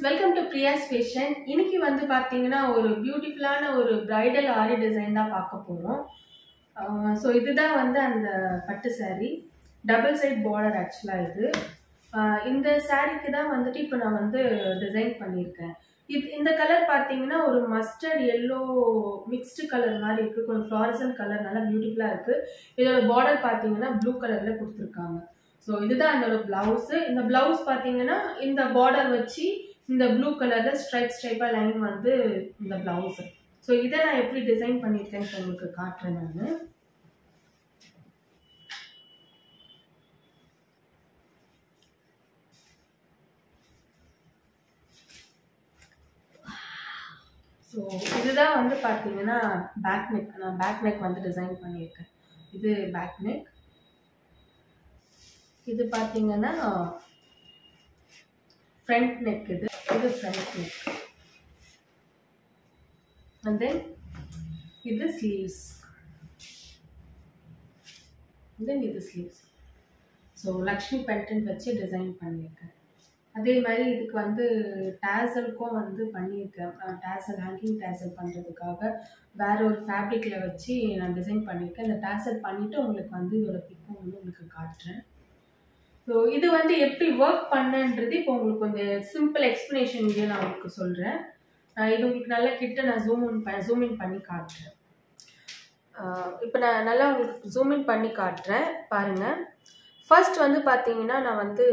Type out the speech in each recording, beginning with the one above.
welcome to Priya's fashion இன்னைக்கு வந்து பார்த்தீங்கன்னா ஒரு பியூட்டிஃபுல்லான ஒரு பிரைடல் ஆரி டிசைன் தான் பார்க்க போகிறோம் ஸோ இதுதான் வந்து அந்த பட்டு saree டபுள் சைட் பார்டர் ஆக்சுவலாக இது ஆஹ் இந்த சாரீக்கு தான் வந்துட்டு இப்போ நான் வந்து டிசைன் பண்ணியிருக்கேன் இது இந்த கலர் பார்த்தீங்கன்னா ஒரு மஸ்டர்ட் எல்லோ மிக்ஸ்டு கலர் மாதிரி இருக்குது கொஞ்சம் ஃப்ளாரசன் கலர் நல்லா பியூட்டிஃபுல்லாக இருக்குது இதோட பார்டர் பார்த்தீங்கன்னா ப்ளூ கலரில் கொடுத்துருக்காங்க ஸோ இதுதான் என்னோட ப்ளவுஸு இந்த ப்ளவுஸ் பார்த்தீங்கன்னா இந்த பார்டர் வச்சு இந்த ப்ளூ கலரில் ஸ்ட்ரைப் ஸ்ட்ரைப்பாக லைன் வந்து இந்த ப்ளவுஸு ஸோ இதை நான் எப்படி டிசைன் பண்ணியிருக்கேன்னு இப்ப உங்களுக்கு காட்டுறேன் நான் ஸோ இதுதான் வந்து பார்த்தீங்கன்னா பேக் நெக் நான் பேக் நெக் வந்து டிசைன் பண்ணியிருக்கேன் இது பேக் நெக் இது பார்த்தீங்கன்னா ஃப்ரண்ட் நெக் இது இது ஃப்ரண்ட் நெக் அண்ட் தென் இது ஸ்லீவ்ஸ் தென் இது ஸ்லீவ்ஸ் ஸோ லக்ஷ்மி பென்டன்ட் வச்சு டிசைன் பண்ணியிருக்கேன் அதே மாதிரி இதுக்கு வந்து டேசலுக்கும் வந்து பண்ணியிருக்கேன் டேசல் ஹேங்கிங் டேசல் பண்ணுறதுக்காக வேற ஒரு ஃபேப்ரிக்கில் வச்சு நான் டிசைன் பண்ணியிருக்கேன் இந்த டேசல் பண்ணிவிட்டு உங்களுக்கு வந்து இதோட பிக்கும் வந்து உங்களுக்கு காட்டுறேன் ஸோ இது வந்து எப்படி ஒர்க் பண்ணன்றது இப்போ உங்களுக்கு கொஞ்சம் சிம்பிள் எக்ஸ்ப்ளனேஷன் இங்கே நான் உங்களுக்கு சொல்கிறேன் இது உங்களுக்கு நல்லா கிட்ட நான் ஜூம் இன் ப ஜூம் இன் பண்ணி காட்டுறேன் இப்போ நான் நல்லா உங்களுக்கு ஜூம் இன் பண்ணி காட்டுறேன் பாருங்கள் ஃபர்ஸ்ட் வந்து பார்த்தீங்கன்னா நான் வந்து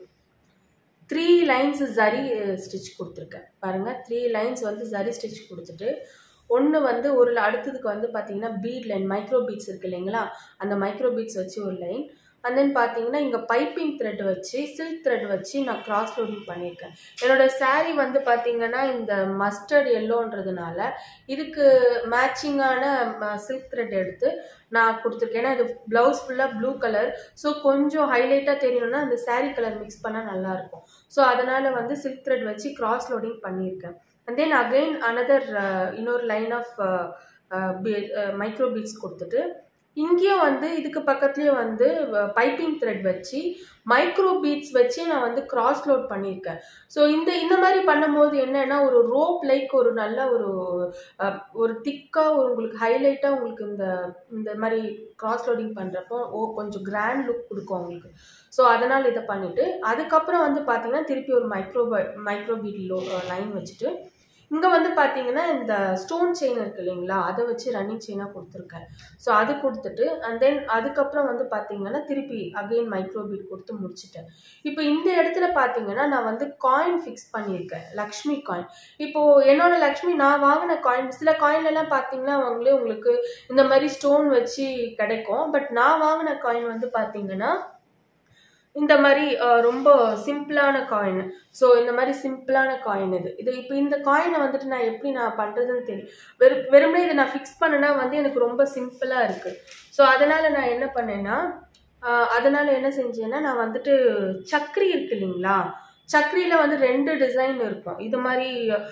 த்ரீ லைன்ஸ் ஜரி ஸ்டிச் கொடுத்துருக்கேன் பாருங்கள் த்ரீ லைன்ஸ் வந்து ஜரி ஸ்டிச் கொடுத்துட்டு ஒன்று வந்து ஒரு அடுத்ததுக்கு வந்து பார்த்தீங்கன்னா பீட் லைன் மைக்ரோ பீட்ஸ் இருக்கு இல்லைங்களா அந்த மைக்ரோ பீட்ஸ் வச்சு ஒரு லைன் அண்ட் தென் பார்த்தீங்கன்னா இங்கே பைப்பிங் த்ரெட் வச்சு சில்க் த்ரெட் வச்சு நான் கிராஸ் லோடிங் பண்ணியிருக்கேன் என்னோட saree வந்து பார்த்தீங்கன்னா இந்த மஸ்டர்ட் எல்லோன்றதுனால இதுக்கு மேட்சிங்கான சில்க் த்ரெட் எடுத்து நான் கொடுத்துருக்கேன் ஏன்னா இது ப்ளவுஸ் ஃபுல்லாக ப்ளூ கலர் ஸோ கொஞ்சம் ஹைலைட்டாக தெரியணும்னா அந்த saree கலர் மிக்ஸ் பண்ணால் நல்லாயிருக்கும் ஸோ அதனால் வந்து சில்க் த்ரெட் வச்சு கிராஸ் லோடிங் பண்ணியிருக்கேன் அண்ட் தென் அகெயின் அனதர் இன்னொரு லைன் ஆஃப் மைக்ரோ பீட்ஸ் கொடுத்துட்டு இங்கேயும் வந்து இதுக்கு பக்கத்துலேயே வந்து பைப்பிங் த்ரெட் வச்சு மைக்ரோ பீட்ஸ் வச்சு நான் வந்து கிராஸ் லோட் பண்ணியிருக்கேன் ஸோ இந்த இந்த மாதிரி பண்ணும்போது என்னன்னா ஒரு ரோப் லைக் ஒரு நல்ல ஒரு அஹ், ஒரு திக்காக ஒரு உங்களுக்கு ஹைலைட்டாக உங்களுக்கு இந்த இந்த மாதிரி கிராஸ் லோடிங் பண்ணுறப்போ ஓ கொஞ்சம் கிராண்ட் லுக் கொடுக்கும் உங்களுக்கு ஸோ அதனால் இதை பண்ணிவிட்டு அதுக்கப்புறம் வந்து பார்த்தீங்கன்னா திருப்பி ஒரு micro micro bead low line வச்சுட்டு இங்கே வந்து பார்த்தீங்கன்னா இந்த ஸ்டோன் செயின் இருக்கு இல்லைங்களா அதை வச்சு ரன்னிங் செயினாக கொடுத்துருக்கேன் ஸோ அது கொடுத்துட்டு அண்ட் தென் அதுக்கப்புறம் வந்து பார்த்தீங்கன்னா திருப்பி அகெயின் மைக்ரோ பீட் கொடுத்து முடிச்சிட்டேன் இப்போ இந்த இடத்துல பார்த்தீங்கன்னா நான் வந்து காயின் ஃபிக்ஸ் பண்ணியிருக்கேன் லக்ஷ்மி காயின் இப்போ என்னோட லக்ஷ்மி நான் வாங்கின காயின் சில காயின் எல்லாம் பார்த்தீங்கன்னா அவங்களே உங்களுக்கு இந்த மாதிரி ஸ்டோன் வச்சு கிடைக்கும் பட் நான் வாங்கின காயின் வந்து பார்த்தீங்கன்னா இந்த மாதிரி அஹ், ரொம்ப சிம்பிளான காயின் ஸோ இந்த மாதிரி சிம்பிளான காயின் இது இது இப்போ இந்த காயினை வந்துட்டு நான் எப்படி நான் பண்ணுறதுன்னு தெரியும் வெறும் வெறுமனே இதை நான் ஃபிக்ஸ் பண்ணனா வந்து எனக்கு ரொம்ப சிம்பிளாக இருக்குது ஸோ அதனால் நான் என்ன பண்ணேன்னா அஹ், அதனால் என்ன செஞ்சேன்னா நான் வந்துட்டு சக்கரி இருக்கு இல்லைங்களா சக்கரியில் வந்து ரெண்டு டிசைன் இருக்கும் இது மாதிரி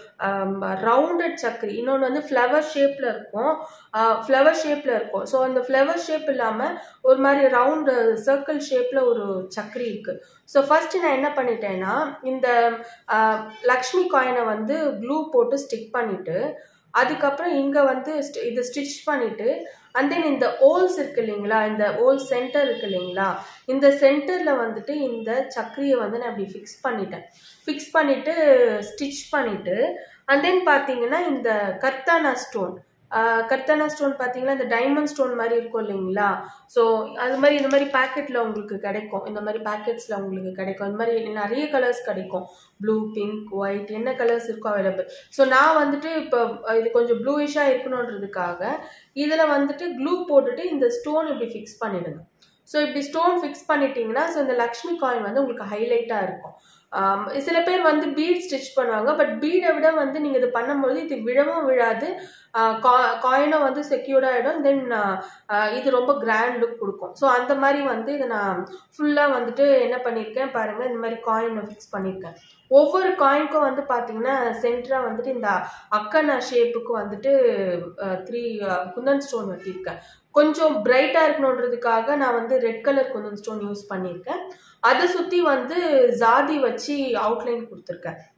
ரவுண்டட் சக்கரி இன்னொன்று வந்து ஃப்ளவர் ஷேப்பில் இருக்கும் ஃப்ளவர் ஷேப்பில் இருக்கும் ஸோ அந்த ஃப்ளவர் ஷேப் இல்லாமல் ஒரு மாதிரி ரவுண்டு சர்க்கிள் ஷேப்பில் ஒரு சக்கரி இருக்குது ஸோ ஃபஸ்ட்டு நான் என்ன பண்ணிட்டேன்னா இந்த ஆஹ், லக்ஷ்மி காயினை வந்து க்ளூ போட்டு ஸ்டிக் பண்ணிவிட்டு அதுக்கப்புறம் இங்கே வந்து st- இது ஸ்டிச் பண்ணிவிட்டு அண்ட் தென் இந்த ஓல்ஸ் இருக்கு இல்லைங்களா இந்த ஓல் சென்டர் இருக்கு இல்லைங்களா இந்த சென்டரில் வந்துட்டு இந்த சக்கரியை வந்து நான் இப்படி ஃபிக்ஸ் பண்ணிட்டேன் ஃபிக்ஸ் பண்ணிவிட்டு ஸ்டிச் பண்ணிவிட்டு அண்ட் தென் பார்த்தீங்கன்னா இந்த கர்த்தானா ஸ்டோன் கர்த்தானா ஸ்டோன் பார்த்தீங்கன்னா இந்த டைமண்ட் ஸ்டோன் மாதிரி இருக்கும் இல்லைங்களா ஸோ அது மாதிரி இந்த மாதிரி பேக்கெட்டில் உங்களுக்கு கிடைக்கும் இந்த மாதிரி பேக்கெட்ஸில் உங்களுக்கு கிடைக்கும் இந்த மாதிரி நிறைய கலர்ஸ் கிடைக்கும் ப்ளூ பிங்க் ஒயிட் என்ன கலர்ஸ் இருக்கோ அவைலபிள் ஸோ நான் வந்துட்டு இப்போ இது கொஞ்சம் ப்ளூயிஷாக இருக்கணுன்றதுக்காக இதில் வந்துட்டு க்ளூ போட்டுட்டு இந்த ஸ்டோன் இப்படி ஃபிக்ஸ் பண்ணிடுங்க ஸோ இப்படி ஸ்டோன் ஃபிக்ஸ் பண்ணிட்டீங்கன்னா ஸோ இந்த லக்ஷ்மி காயின் வந்து உங்களுக்கு ஹைலைட்டாக இருக்கும் ஆம், சில பேர் வந்து பீட் ஸ்டிச் பண்ணுவாங்க பட் பீடை விட வந்து நீங்கள் இது பண்ணும்போது இது விழவும் விழாது காயினும் வந்து செக்யூர்ட் ஆகிடும் தென் இது ரொம்ப கிராண்ட் லுக் கொடுக்கும் ஸோ அந்த மாதிரி வந்து இதை நான் ஃபுல்லாக வந்துட்டு என்ன பண்ணியிருக்கேன் பாருங்கள் இந்த மாதிரி காயினை ஃபிக்ஸ் பண்ணியிருக்கேன் ஒவ்வொரு காயினுக்கும் வந்து பார்த்தீங்கன்னா சென்டராக வந்துட்டு இந்த அக்கனா ஷேப்புக்கு வந்துட்டு த்ரீ குந்தன் ஸ்டோன் வெட்டியிருக்கேன் கொஞ்சம் பிரைட்டாக இருக்கணுன்றதுக்காக நான் வந்து red colour kundan stone use பண்ணியிருக்கேன் அதை சுற்றி வந்து ஜாதி வச்சு அவுட்லைன் கொடுத்துருக்கேன்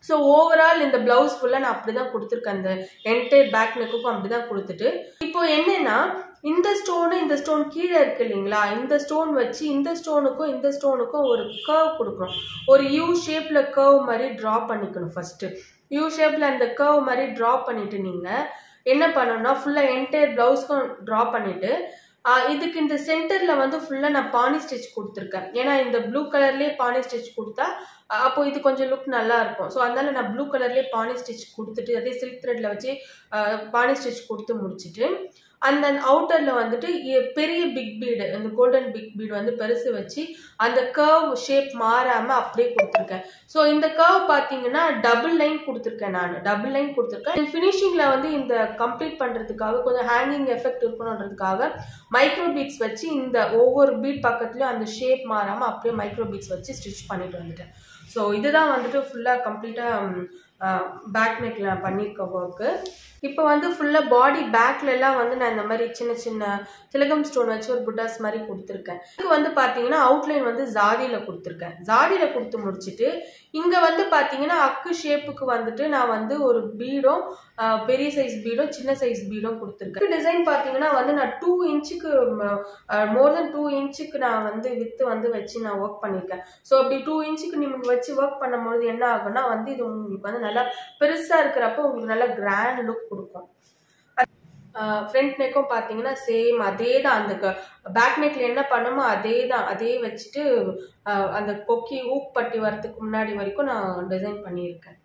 ஸோ ஓவரால் இந்த பிளவுஸ் ஃபுல்லாக நான் அப்படி தான் கொடுத்துருக்கேன் அந்த என்டையர் பேக் நெக்குக்கும் அப்படி தான் கொடுத்துட்டு இப்போ என்னன்னா இந்த ஸ்டோனு இந்த ஸ்டோன் கீழே இருக்கு இல்லைங்களா இந்த ஸ்டோன் வச்சு இந்த ஸ்டோனுக்கும் இந்த ஸ்டோனுக்கும் ஒரு கர்வ் கொடுக்கணும் ஒரு யூ ஷேப்பில் கர்வ் மாதிரி ட்ரா பண்ணிக்கணும் ஃபஸ்ட்டு யூ ஷேப்பில் அந்த கர்வ் மாதிரி ட்ரா பண்ணிட்டு நீங்கள் என்ன பண்ணணும்னா ஃபுல்லாக என்டையர் ப்ளவுஸ்க்கும் ட்ரா பண்ணிவிட்டு இதுக்கு இந்த சென்டரில் வந்து ஃபுல்லாக நான் பானி ஸ்டிச் கொடுத்துருக்கேன் ஏன்னா இந்த ப்ளூ கலர்லேயே பானி ஸ்டிச் கொடுத்தா அப்போ இது கொஞ்சம் லுக் நல்லா இருக்கும் ஸோ அதனால நான் ப்ளூ கலர்லேயே பானி ஸ்டிச் கொடுத்துட்டு அதே சில்க் த்ரெட்டில் வச்சு பானி ஸ்டிச் கொடுத்து முடிச்சுட்டு அந்த அவுட்டரில் வந்துட்டு பெரிய பிக் பீடு அந்த கோல்டன் பிக் பீடு வந்து பெருசு வச்சு அந்த கர்வ் ஷேப் மாறாமல் அப்படியே கொடுத்துருக்கேன் ஸோ இந்த கர்வ் பார்த்தீங்கன்னா டபுள் லைன் கொடுத்துருக்கேன் நான் டபுள் லைன் கொடுத்துருக்கேன் ஃபினிஷிங்கில் வந்து இந்த கம்ப்ளீட் பண்ணுறதுக்காக கொஞ்சம் ஹேங்கிங் எஃபெக்ட் இருக்கணுன்றதுக்காக மைக்ரோ பீட்ஸ் வச்சு இந்த ஒவ்வொரு பீட் பக்கத்துலையும் அந்த ஷேப் மாறாமல் அப்படியே மைக்ரோ பீட்ஸ் வச்சு ஸ்டிச் பண்ணிட்டு வந்துட்டேன் ஸோ இதுதான் வந்துட்டு ஃபுல்லாக கம்ப்ளீட்டாக பேக் நெக்கில் பண்ணியிருக்க ஒர்க்கு இப்போ வந்து ஃபுல்லாக பாடி பேக்ல எல்லாம் வந்து நான் இந்த மாதிரி சின்ன சின்ன திலகம் ஸ்டோன் வச்சு ஒரு புட்டாஸ் மாதிரி கொடுத்துருக்கேன் இதுக்கு வந்து பார்த்தீங்கன்னா அவுட்லைன் வந்து ஜாதியில் கொடுத்துருக்கேன் ஜாதியில் கொடுத்து முடிச்சுட்டு இங்கே வந்து பார்த்தீங்கன்னா அக்கு ஷேப்புக்கு வந்துட்டு நான் வந்து ஒரு பீடும் பெரிய சைஸ் பீடும் சின்ன சைஸ் பீடும் கொடுத்துருக்கேன் டிசைன் பார்த்தீங்கன்னா வந்து நான் டூ இன்ச்சுக்கு மோர் தென் டூ இன்ச்சுக்கு நான் வந்து வித்து வந்து வச்சு நான் ஒர்க் பண்ணியிருக்கேன் ஸோ அப்படி டூ இன்ச்சுக்கு நீங்கள் வச்சு ஒர்க் பண்ணும்போது என்ன ஆகும்னா வந்து இது உங்களுக்கு வந்து நல்லா பெருசாக இருக்கிறப்போ உங்களுக்கு நல்லா கிராண்ட் லுக் கொடுக்கும் ஃப்ரண்ட் நெக்கும் பார்த்தீங்கன்னா சேம் அதே தான் அந்த பேக் நெக்ல என்ன பண்ணுமோ அதே தான் அதே வச்சுட்டு அந்த கொக்கி ஊக் பட்டி வரதுக்கு முன்னாடி வரைக்கும் நான் டிசைன் பண்ணியிருக்கேன்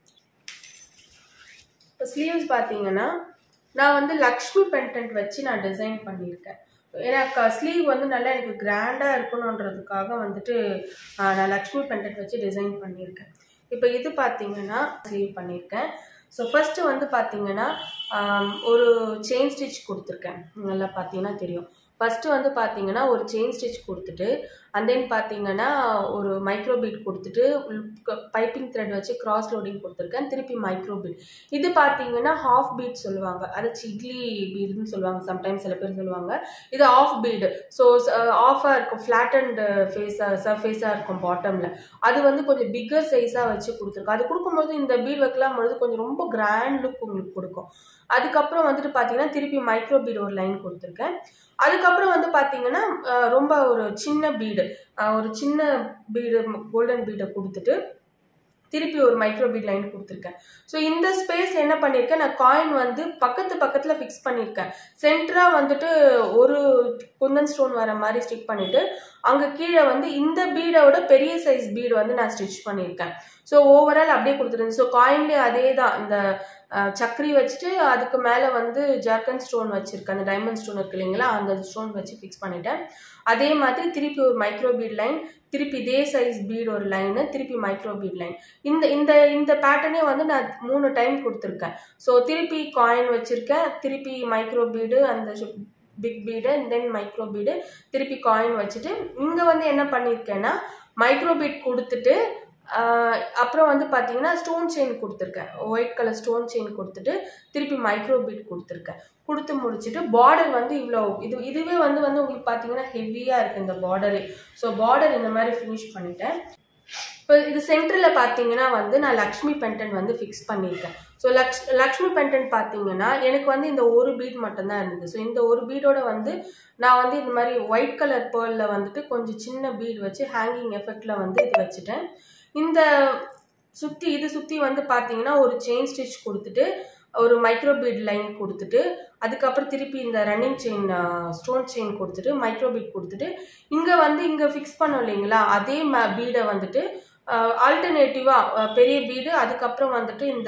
இப்போ ஸ்லீவ்ஸ் பார்த்தீங்கன்னா நான் வந்து லக்ஷ்மி பென்டென்ட் வச்சு நான் டிசைன் பண்ணியிருக்கேன் ஏன்னா ஸ்லீவ் வந்து நல்லா எனக்கு கிராண்டாக இருக்கணுன்றதுக்காக வந்துட்டு நான் லக்ஷ்மி பென்டென்ட் வச்சு டிசைன் பண்ணியிருக்கேன் இப்போ இது பார்த்தீங்கன்னா ஸ்லீவ் பண்ணியிருக்கேன் ஸோ ஃபஸ்ட்டு வந்து பார்த்தீங்கன்னா ஒரு செயின் ஸ்டிச் கொடுத்துருக்கேன் நல்லா பார்த்தீங்கன்னா தெரியும் ஃபஸ்ட்டு வந்து பார்த்தீங்கன்னா ஒரு செயின் ஸ்டிச் கொடுத்துட்டு அண்ட் தென் பார்த்தீங்கன்னா ஒரு மைக்ரோ பீட் கொடுத்துட்டு பைப்பிங் த்ரெட் வச்சு கிராஸ் லோடிங் கொடுத்துருக்கேன் திருப்பி மைக்ரோ பீட் இது பார்த்தீங்கன்னா ஹாஃப் பீட் சொல்லுவாங்க அது இட்லி பீடுன்னு சொல்லுவாங்க சம்டைம்ஸ் சில பேர் சொல்லுவாங்க இது ஆஃப் பீடு ஸோ ஆஃபாக இருக்கும் ஃப்ளாட் அண்ட் ஃபேஸாக சர்ஃபேஸாக இருக்கும் பாட்டமில் அது வந்து கொஞ்சம் பிக்கர் சைஸாக வச்சு கொடுத்துருக்கோம் அது கொடுக்கும்போது இந்த பீட் வைக்கலாம் பொழுது கொஞ்சம் ரொம்ப கிராண்ட் லுக் உங்களுக்கு கொடுக்கும் அதுக்கப்புறம் வந்துட்டு பார்த்தீங்கன்னா திருப்பி மைக்ரோ பீட் ஒரு லைன் கொடுத்துருக்கேன் அதுக்கப்புறம் வந்து பார்த்தீங்கன்னா ரொம்ப ஒரு சின்ன பீடு ஒரு சின்ன பீடு கோல்டன் பீடை கொடுத்துட்டு திருப்பி ஒரு மைக்ரோ பீட் லைன் கொடுத்துருக்கேன் ஸோ இந்த ஸ்பேஸில் என்ன பண்ணியிருக்கேன் நான் காயின் வந்து பக்கத்து பக்கத்தில் ஃபிக்ஸ் பண்ணியிருக்கேன் சென்டராக வந்துட்டு ஒரு குந்தன் ஸ்டோன் வர மாதிரி ஸ்டிக் பண்ணிவிட்டு அங்கே கீழே வந்து இந்த பீடோட பெரிய சைஸ் பீடு வந்து நான் ஸ்டிச் பண்ணியிருக்கேன் ஸோ ஓவரால் அப்படியே கொடுத்துருந்தேன் ஸோ காயின்லேயே அதே தான் இந்த சக்கரி வச்சுட்டு அதுக்கு மேலே வந்து ஜார்க்கன் ஸ்டோன் வச்சுருக்கேன் அந்த டைமண்ட் ஸ்டோன் இருக்கு இல்லைங்களா அந்த ஸ்டோன் வச்சு ஃபிக்ஸ் பண்ணிட்டேன் அதே மாதிரி திருப்பி ஒரு மைக்ரோ பீட் லைன் திருப்பி இதே சைஸ் பீட் ஒரு லைனு திருப்பி மைக்ரோ பீட் லைன் இந்த இந்த இந்த பேட்டர்னே வந்து நான் மூணு டைம் கொடுத்துருக்கேன் ஸோ திருப்பி காயின் வச்சுருக்கேன் திருப்பி மைக்ரோ பீடு அந்த big bead then micro bead திருப்பி காயின் வச்சுட்டு இங்கே வந்து என்ன பண்ணியிருக்கேன்னா மைக்ரோ பீட் கொடுத்துட்டு அப்புறம் வந்து பார்த்தீங்கன்னா ஸ்டோன் செயின் கொடுத்துருக்கேன் ஒயிட் கலர் ஸ்டோன் செயின் கொடுத்துட்டு திருப்பி மைக்ரோ பீட் கொடுத்துருக்கேன் கொடுத்து முடிச்சுட்டு பார்டர் வந்து இவ்வளோ இது இதுவே வந்து வந்து உங்களுக்கு பார்த்தீங்கன்னா ஹெவியாக இருக்குது இந்த பார்டரு ஸோ பார்டர் இந்த மாதிரி ஃபினிஷ் பண்ணிட்டேன் இப்போ இது சென்டரில் பார்த்தீங்கன்னா வந்து நான் லக்ஷ்மி பென்டன் வந்து ஃபிக்ஸ் பண்ணியிருக்கேன் ஸோ லக்ஷ் லக்ஷ்மி பென்டன் பார்த்தீங்கன்னா எனக்கு வந்து இந்த ஒரு பீட் மட்டும்தான் இருந்தது ஸோ இந்த ஒரு பீடோட வந்து நான் வந்து இந்த மாதிரி ஒயிட் கலர் பேர்லில் வந்துட்டு கொஞ்சம் சின்ன பீட் வச்சு ஹேங்கிங் எஃபெக்டில் வந்து இது வச்சுட்டேன் இந்த சுற்றி இது சுற்றி வந்து பார்த்தீங்கன்னா ஒரு செயின் ஸ்டிச் கொடுத்துட்டு ஒரு மைக்ரோ பீட் லைன் கொடுத்துட்டு அதுக்கப்புறம் திருப்பி இந்த ரன்னிங் செயின் ஸ்டோன் செயின் கொடுத்துட்டு மைக்ரோ பீட் கொடுத்துட்டு இங்கே வந்து இங்கே ஃபிக்ஸ் பண்ணோம் இல்லைங்களா அதே ம பீடை வந்துட்டு ஆல்டர்னேட்டிவாக பெரிய பீடு அதுக்கப்புறம் வந்துட்டு இந்த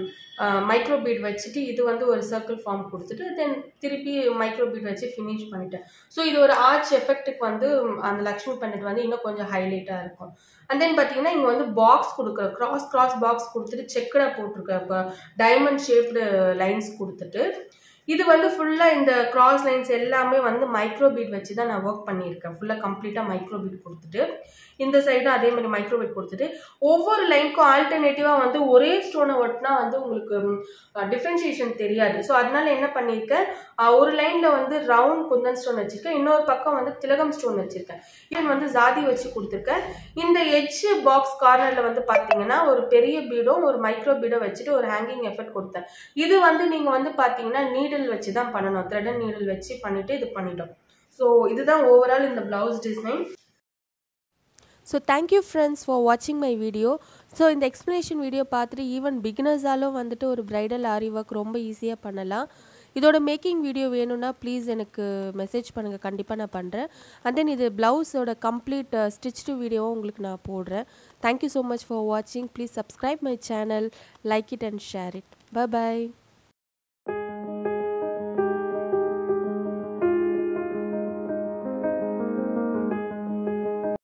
மைக்ரோ பீட் வச்சுட்டு இது வந்து ஒரு சர்க்கிள் ஃபார்ம் கொடுத்துட்டு தென் திருப்பி மைக்ரோ பீட் வச்சு ஃபினிஷ் பண்ணிட்டேன் ஸோ இது ஒரு ஆர்ச் எஃபெக்ட்டுக்கு வந்து அந்த லக்ஷ்மி பண்டிட் வந்து இன்னும் கொஞ்சம் ஹைலைட்டாக இருக்கும் அண்ட் தென் பார்த்தீங்கன்னா இங்கே வந்து பாக்ஸ் கொடுக்குற கிராஸ் கிராஸ் பாக்ஸ் கொடுத்துட்டு செக்கடாக போட்டிருக்க இப்போ டைமண்ட் ஷேப்டு லைன்ஸ் கொடுத்துட்டு இது வந்து ஃபுல்லாக இந்த கிராஸ் லைன்ஸ் எல்லாமே வந்து மைக்ரோ பீட் வச்சு தான் நான் ஒர்க் பண்ணியிருக்கேன் ஃபுல்லாக கம்ப்ளீட்டாக மைக்ரோ பீட் கொடுத்துட்டு இந்த சைடும் அதே மாதிரி மைக்ரோ பீட் கொடுத்துட்டு ஒவ்வொரு லைனுக்கும் ஆல்டர்னேட்டிவாக வந்து ஒரே ஸ்டோனை ஒட்டினா வந்து உங்களுக்கு டிஃப்ரென்ஷியேஷன் தெரியாது ஸோ அதனால என்ன பண்ணியிருக்கேன் ஆஹ் ஒரு லைனில் வந்து ரவுண்ட் குந்தன் ஸ்டோன் வச்சுருக்கேன் இன்னொரு பக்கம் வந்து திலகம் ஸ்டோன் வச்சுருக்கேன் இது வந்து ஜாதி வச்சு கொடுத்துருக்கேன் இந்த எட்ஜ் பாக்ஸ் கார்னரில் வந்து பார்த்தீங்கன்னா ஒரு பெரிய பீடும் ஒரு மைக்ரோ பீடோ வச்சுட்டு ஒரு ஹேங்கிங் எஃபெக்ட் கொடுத்தேன் இது வந்து நீங்கள் வந்து பார்த்தீங்கன்னா நீடில் வச்சு தான் பண்ணணும் த்ரெட் நீடில் வச்சு பண்ணிவிட்டு இது பண்ணிட்டோம் ஸோ இதுதான் ஓவரால் இந்த blouse design so thank you friends for வாட்சிங் மை வீடியோ ஸோ இந்த எக்ஸ்ப்ளனேஷன் வீடியோ பார்த்துட்டு ஈவன் பிகினர்ஸாலும் வந்துட்டு ஒரு ப்ரைடல் ஆரி ஒர்க் ரொம்ப ஈஸியாக பண்ணலாம் இதோட மேக்கிங் வீடியோ வேணும்னா ப்ளீஸ் எனக்கு மெசேஜ் பண்ணுங்கள் கண்டிப்பாக நான் பண்ணுறேன் அண்ட் தென் இது ப்ளவுஸோட கம்ப்ளீட் ஸ்டிச்டு வீடியோவும் உங்களுக்கு நான் போடுறேன் தேங்க்யூ ஸோ மச் ஃபார் வாட்சிங் please subscribe my channel like it and share it bye bye